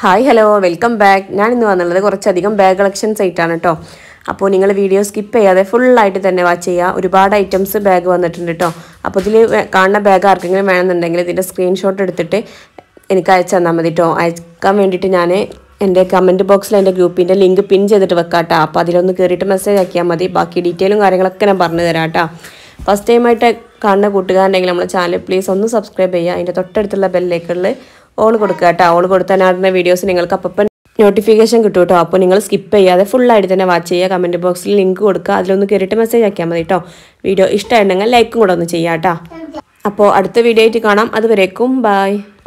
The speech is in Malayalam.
ഹായ് ഹലോ വെൽക്കം ബാക്ക് ഞാൻ ഇന്ന് വന്നുള്ളത് കുറച്ചധികം ബാഗ് കളക്ഷൻസ് ആയിട്ടാണ് കേട്ടോ അപ്പോൾ നിങ്ങൾ വീഡിയോ സ്കിപ്പ് ചെയ്യാതെ ഫുള്ളായിട്ട് തന്നെ വാച്ച് ചെയ്യുക ഒരുപാട് ഐറ്റംസ് ബാഗ് വന്നിട്ടുണ്ട് കേട്ടോ അപ്പോൾ ഇതിൽ കാണുന്ന ബാഗ് ആർക്കെങ്കിലും വേണമെന്നുണ്ടെങ്കിൽ ഇതിൻ്റെ സ്ക്രീൻഷോട്ട് എടുത്തിട്ട് എനിക്ക് അയച്ചു തന്നാൽ മതി കേട്ടോ അയക്കാൻ വേണ്ടിയിട്ട് ഞാൻ എൻ്റെ കമൻറ്റ് ബോക്സിൽ എൻ്റെ ഗ്രൂപ്പിൻ്റെ ലിങ്ക് പിൻ ചെയ്തിട്ട് വെക്കാം കേട്ടോ അപ്പോൾ അതിലൊന്ന് കയറിയിട്ട് മെസ്സേജ് ആക്കിയാൽ മതി ബാക്കി ഡീറ്റെയിലും കാര്യങ്ങളൊക്കെ ഞാൻ പറഞ്ഞു തരാം കേട്ടോ ഫസ്റ്റ് ടൈമായിട്ട് കാണുന്ന കൂട്ടുകാരുണ്ടെങ്കിൽ നമ്മളെ ചാനൽ പ്ലീസ് ഒന്ന് സബ്സ്ക്രൈബ് ചെയ്യുക അതിൻ്റെ തൊട്ടടുത്തുള്ള ബെല്ലേക്കുള്ളിൽ ഓൾ കൊടുക്കുക കേട്ടോ ഓൾ കൊടുത്താൽ ഞാൻ ഇടുന്ന വീഡിയോസ് നിങ്ങൾക്ക് അപ്പം നോട്ടിഫിക്കേഷൻ കിട്ടും കേട്ടോ അപ്പോൾ നിങ്ങൾ സ്കിപ്പ് ചെയ്യാതെ ഫുള്ളായിട്ട് തന്നെ വാച്ച് ചെയ്യുക കമൻറ്റ് ബോക്സിൽ ലിങ്ക് കൊടുക്കുക അതിലൊന്ന് കയറിയിട്ട് മെസ്സേജ് ആക്കിയാൽ മതി കേട്ടോ വീഡിയോ ഇഷ്ടമായിട്ടുണ്ടെങ്കിൽ ലൈക്കും കൂടെ ഒന്ന് ചെയ്യാം കേട്ടോ അപ്പോൾ അടുത്ത വീഡിയോ ആയിട്ട് കാണാം അതുവരേക്കും ബൈ